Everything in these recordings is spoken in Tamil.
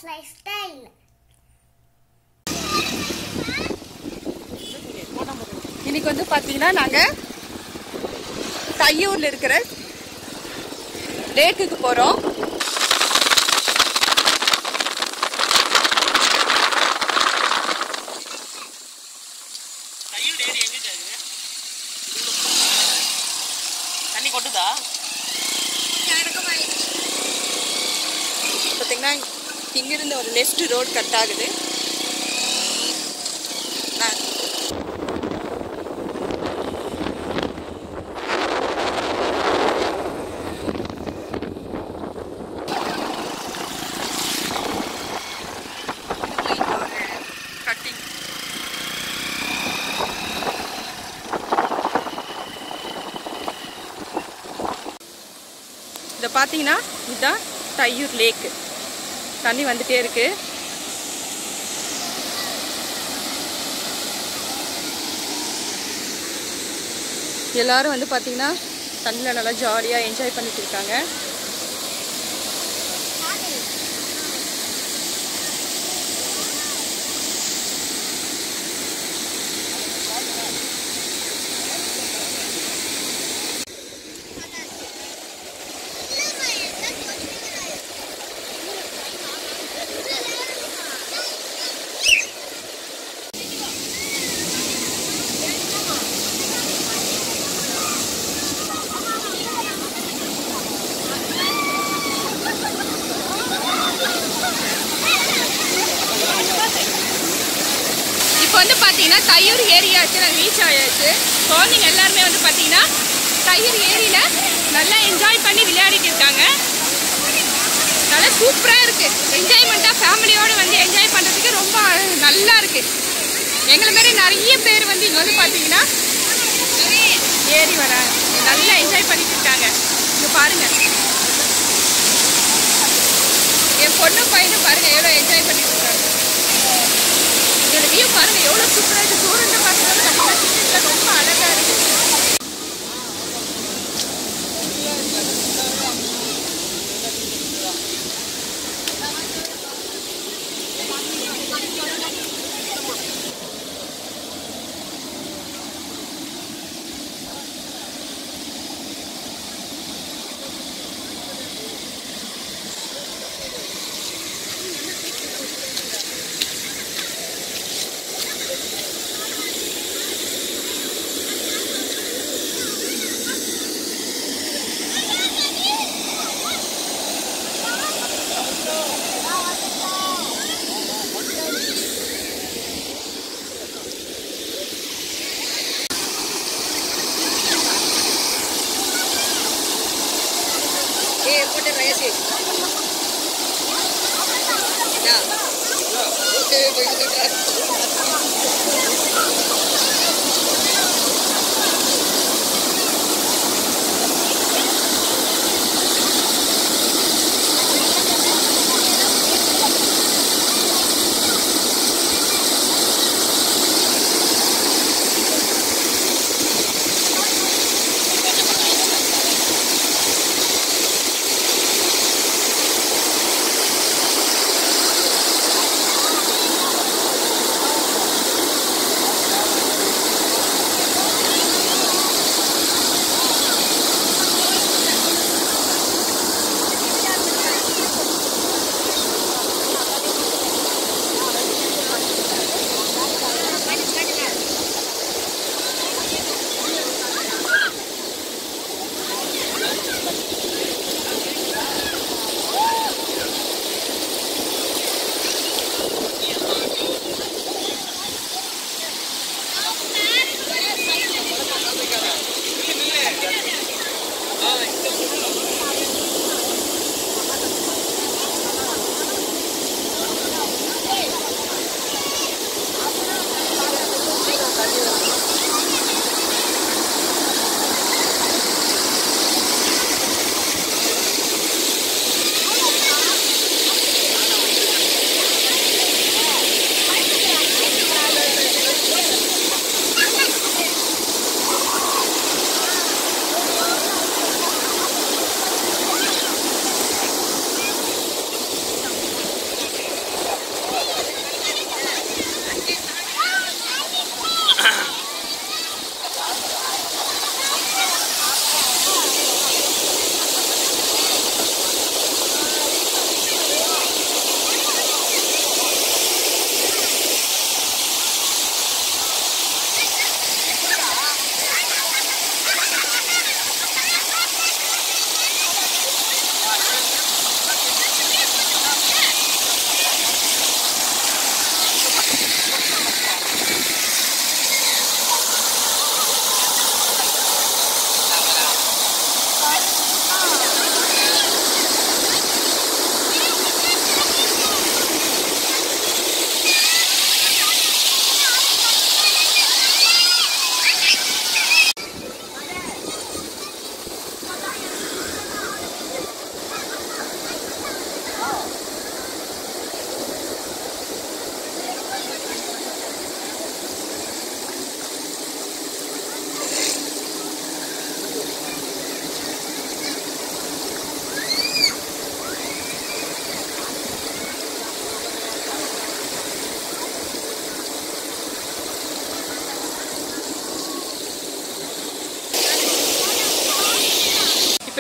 லைஃப் ஸ்டைல் இன்னைக்கு வந்து பார்த்தீங்கன்னா நாங்கள் தையூரில் இருக்கிற லேக்குக்கு போகிறோம் தையல் ஏரி எங்க இருக்குது தண்ணி கொட்டுதா பார்த்தீங்கன்னா இங்கிருந்து ஒரு லெஃப்ட் ரோடு கட் ஆகுது நான் கட்டிங் இதை பார்த்தீங்கன்னா இதுதான் தையூர் லேக்கு தண்ணி வந்துட்டே இருக்கு எல்லாரும் வந்து பார்த்தீங்கன்னா தண்ணியில் நல்லா ஜாலியாக என்ஜாய் பண்ணிட்டு இருக்காங்க இப்போ வந்து பார்த்தீங்கன்னா தையூர் ஏரியாச்சு நாங்கள் ரீச் ஆயாச்சு குழந்தைங்க எல்லாருமே வந்து பார்த்தீங்கன்னா தையூர் ஏரியில் நல்லா என்ஜாய் பண்ணி விளையாடிட்டு இருக்காங்க நல்லா சூப்பராக இருக்கு என்ஜாய்மெண்ட்டாக ஃபேமிலியோடு வந்து என்ஜாய் பண்ணுறதுக்கு ரொம்ப நல்லா இருக்கு எங்களை மாரி நிறைய பேர் வந்து இங்கே வந்து பார்த்தீங்கன்னா ஏறி வர நல்லா என்ஜாய் பண்ணிட்டு இருக்காங்க இங்கே பாருங்க என் பொண்ணு பையனும் பாருங்க எவ்வளோ என்ஜாய் பண்ணிட்டு இருக்காங்க இதோட வியூ பாருங்க எவ்வளோ சூப்பராக இருக்கு தூரத்தை பார்த்துட்டு நம்ம சின்னத்தில் ரொம்ப அழகா இருக்கு ஏ போட்டு வயசு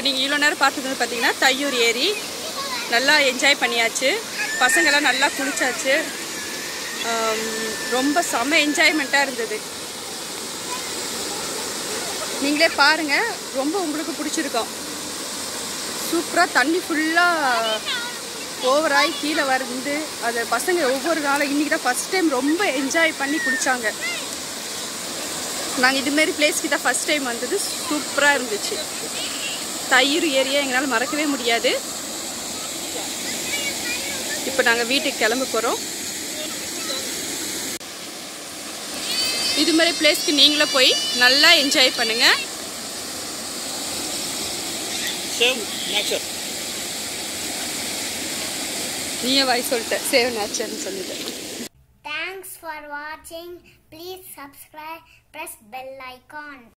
நீங்கள் இவ்வளோ நேரம் பார்த்தது வந்து பார்த்தீங்கன்னா தையூர் ஏரி நல்லா என்ஜாய் பண்ணியாச்சு பசங்களாம் நல்லா குளிச்சாச்சு ஆம், ரொம்ப செம என்ஜாய்மெண்ட்டாக இருந்தது நீங்களே பாருங்க ரொம்ப உங்களுக்கு பிடிச்சிருக்கோம் சூப்பராக தண்ணி ஃபுல்லாக ஓவராகி கீழே வந்து அது பசங்க ஒவ்வொரு நாளும் இன்றைக்கி தான் ஃபஸ்ட் டைம் ரொம்ப என்ஜாய் பண்ணி குளிச்சாங்க நாங்கள் இதுமாரி பிளேஸ்க்கு தான் ஃபஸ்ட் டைம் வந்தது சூப்பராக இருந்துச்சு தயிர் ஏரியா எங்களால் மறக்கவே முடியாது இப்போ நாங்கள் வீட்டுக்கு கிளம்ப போகிறோம் இது மாதிரி பிளேஸ்க்கு நீங்களும் போய் நல்லா என்ஜாய் பண்ணுங்க சேவ் நேச்சர் நீயே வாய் சொல்லிட்ட சேவ் நேச்சர்னு சொல்லிட்டு Thanks for watching. Please subscribe, press bell icon.